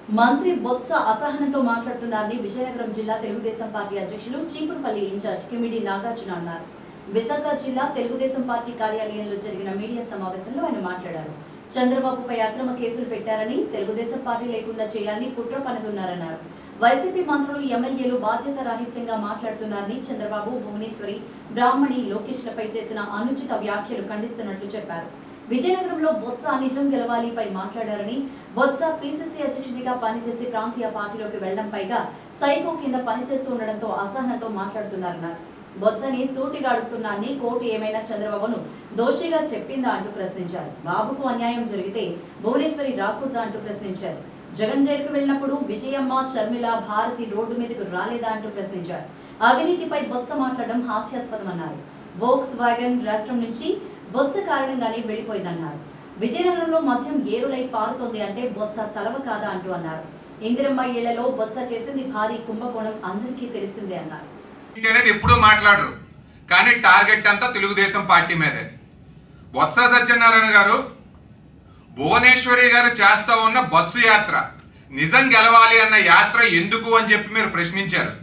మంత్రి బొత్స అసహనంతో మాట్లాడుతున్నారని విజయనగరం జిల్లా తెలుగుదేశం పార్టీ అధ్యక్షులు చీపురుపల్లి ఇన్ఛార్జ్ కిమిడి నాగార్జున అన్నారు విశాఖ జిల్లా తెలుగుదేశం పార్టీ కార్యాలయంలో జరిగిన మీడియా సమావేశంలో ఆయన మాట్లాడారు చంద్రబాబుపై అక్రమ కేసులు పెట్టారని తెలుగుదేశం పార్టీ లేకుండా చేయాలని కుట్ర పనుతున్నారన్నారు వైసీపీ మంత్రులు ఎమ్మెల్యేలు బాధ్యత రాహిత్యంగా మాట్లాడుతున్నారని చంద్రబాబు భువనేశ్వరి బ్రాహ్మణి లోకేష్లపై చేసిన అనుచిత వ్యాఖ్యలు ఖండిస్తున్నట్లు చెప్పారు విజయనగరంలో బొత్స నిజం గెలవాలిపై మాట్లాడారని బొత్స పీసీసీ అధ్యక్షుడిగా పనిచేసి ప్రాంతీయ పార్టీలోకి వెళ్లడం పైగా సైకో కింద పనిచేస్తూ ఉండడంతో అసహనంతో మాట్లాడుతున్నారన్నారు బొత్సని సూటిగా అడుగుతున్నారని కోర్టు ఏమైనా చంద్రబాబును దోషిగా చెప్పిందా అంటూ ప్రశ్నించారు బాబుకు అన్యాయం జరిగితే భువనేశ్వరి రాకూడదా అంటూ ప్రశ్నించారు జగన్ జైలుకు వెళ్ళినప్పుడు విజయమ్మ షర్మిల భారతి రోడ్డు మీదకు రాలేదా అంటూ ప్రశ్నించారు అవినీతిపై బొత్స మాట్లాడడం హాస్యాస్పదమన్నారు వోక్స్ వ్యాగన్ రాష్ట్రం నుంచి బొత్స కారణంగానే వెళ్ళిపోయిందన్నారు విజయనగరంలో మద్యం ఏరులై పారుతోంది అంటే బొత్స చలవ కాదా అంటూ అన్నారు ఇందిరమ్మ ఇళ్లలో బొత్స చేసింది భారీ కుంభకోణం అందరికీ తెలిసిందే అన్నారు ఏంటి అనేది ఎప్పుడూ మాట్లాడరు కానీ టార్గెట్ అంతా తెలుగుదేశం పార్టీ మీదే బొత్స సత్యనారాయణ గారు భువనేశ్వరి గారు చేస్తా ఉన్న బస్సు యాత్ర నిజం గెలవాలి అన్న యాత్ర ఎందుకు అని చెప్పి మీరు ప్రశ్నించారు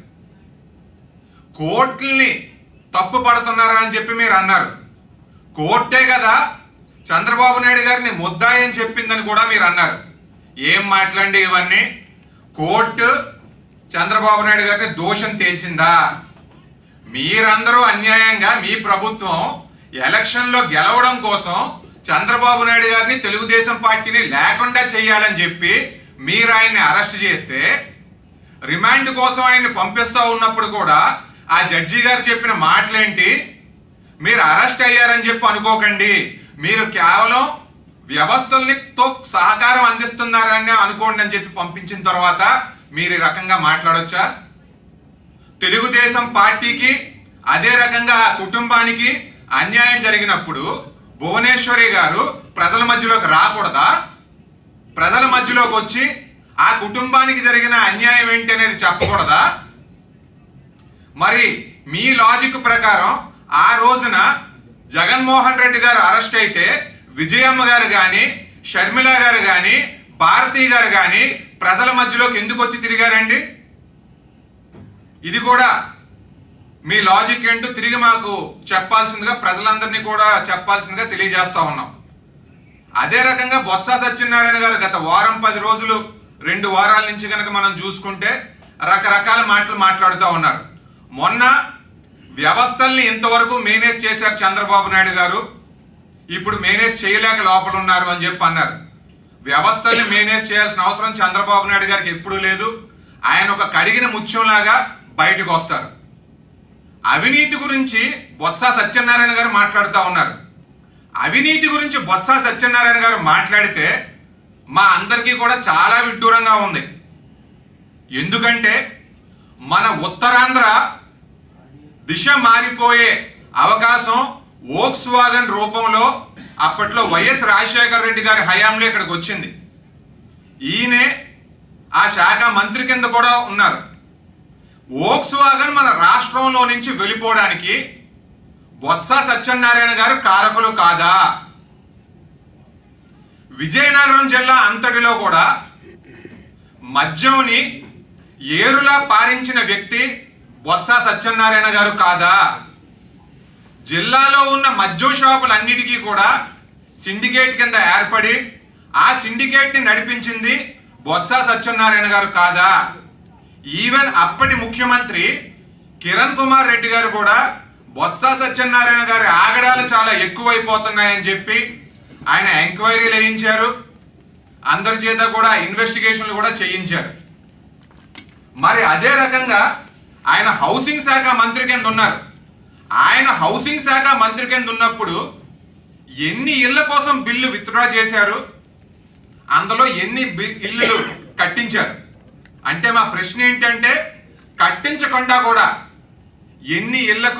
కోర్టుల్ని తప్పు పడుతున్నారా అని చెప్పి మీరు అన్నారు కోర్టే కదా చంద్రబాబు నాయుడు గారిని ముద్దాయి అని చెప్పిందని కూడా మీరు అన్నారు ఏం మాట్లాడి ఇవన్నీ కోర్టు చంద్రబాబు నాయుడు గారిని దోషం తేల్చిందా మీరందరూ అన్యాయంగా మీ ప్రభుత్వం ఎలక్షన్లో గెలవడం కోసం చంద్రబాబు నాయుడు గారిని తెలుగుదేశం పార్టీని లేకుండా చేయాలని చెప్పి మీరు ఆయన్ని అరెస్ట్ చేస్తే రిమాండ్ కోసం ఆయన్ని పంపిస్తా ఉన్నప్పుడు కూడా ఆ జడ్జి గారు చెప్పిన మాటలేంటి మీరు అరెస్ట్ అయ్యారని చెప్పి అనుకోకండి మీరు కేవలం వ్యవస్థల్ని తో సహకారం అందిస్తున్నారని అనుకోండి అని చెప్పి పంపించిన తర్వాత మీరు ఈ రకంగా మాట్లాడొచ్చా తెలుగుదేశం పార్టీకి అదే రకంగా ఆ కుటుంబానికి అన్యాయం జరిగినప్పుడు భువనేశ్వరి గారు ప్రజల మధ్యలోకి రాకూడదా ప్రజల మధ్యలోకి వచ్చి ఆ కుటుంబానికి జరిగిన అన్యాయం ఏంటి అనేది చెప్పకూడదా మరి మీ లాజిక్ ప్రకారం ఆ రోజున జగన్మోహన్ రెడ్డి గారు అరెస్ట్ అయితే విజయమ్మ గారు కానీ షర్మిల గారు కానీ భారతి గారు కానీ ప్రజల మధ్యలోకి ఎందుకు వచ్చి తిరిగారండి ఇది కూడా మీ లాజిక్ ఏంటో తిరిగి మాకు చెప్పాల్సిందిగా ప్రజలందరినీ కూడా చెప్పాల్సిందిగా తెలియజేస్తా ఉన్నాం అదే రకంగా బొత్స సత్యనారాయణ గారు గత వారం పది రోజులు రెండు వారాల నుంచి కనుక మనం చూసుకుంటే రకరకాల మాటలు మాట్లాడుతూ ఉన్నారు మొన్న వ్యవస్థల్ని ఇంతవరకు మేనేజ్ చేశారు చంద్రబాబు నాయుడు గారు ఇప్పుడు మేనేజ్ చేయలేక లోపల ఉన్నారు అని చెప్పి అన్నారు వ్యవస్థల్ని మేనేజ్ చేయాల్సిన అవసరం చంద్రబాబు నాయుడు గారికి ఎప్పుడూ లేదు ఆయన ఒక కడిగిన ముత్యంలాగా బయటకు వస్తారు అవినీతి గురించి బొత్స సత్యనారాయణ గారు మాట్లాడుతూ ఉన్నారు అవినీతి గురించి బొత్స సత్యనారాయణ గారు మాట్లాడితే మా అందరికీ కూడా చాలా విడ్డూరంగా ఉంది ఎందుకంటే మన ఉత్తరాంధ్ర దిశ మారిపోయే అవకాశం ఓక్స్ వాగన్ రూపంలో అప్పట్లో వైఎస్ రాజశేఖర రెడ్డి గారి హయాంలో ఇక్కడికి వచ్చింది ఈయనే ఆ శాఖ మంత్రి కింద కూడా ఉన్నారు ఓక్స్ వాగన్ మన రాష్ట్రంలో నుంచి వెళ్ళిపోవడానికి బొత్స సత్యనారాయణ గారు కారకులు కాదా విజయనగరం జిల్లా అంతటిలో కూడా మద్యంని ఏరులా పారించిన వ్యక్తి బొత్స సత్యనారాయణ గారు కాదా జిల్లాలో ఉన్న మద్యం షాపులన్నిటికీ కూడా సిండికేట్ కింద ఏర్పడి ఆ సిండికేట్ ని నడిపించింది బొత్స సత్యనారాయణ గారు కాదా ఈవెన్ అప్పటి ముఖ్యమంత్రి కిరణ్ కుమార్ రెడ్డి గారు కూడా బొత్స సత్యనారాయణ గారి ఆగడాలు చాలా ఎక్కువైపోతున్నాయని చెప్పి ఆయన ఎంక్వైరీలు వేయించారు అందరి చేత కూడా ఇన్వెస్టిగేషన్లు కూడా చేయించారు మరి అదే రకంగా ఆయన హౌసింగ్ శాఖ మంత్రి కింద ఉన్నారు ఆయన హౌసింగ్ శాఖ మంత్రి కింద ఉన్నప్పుడు ఎన్ని ఇళ్ల కోసం బిల్లు విత్డ్రా చేశారు అందులో ఎన్ని బి- ఇల్లులు కట్టించారు అంటే మా ప్రశ్న ఏంటంటే కట్టించకుండా కూడా ఎన్ని ఇళ్లకు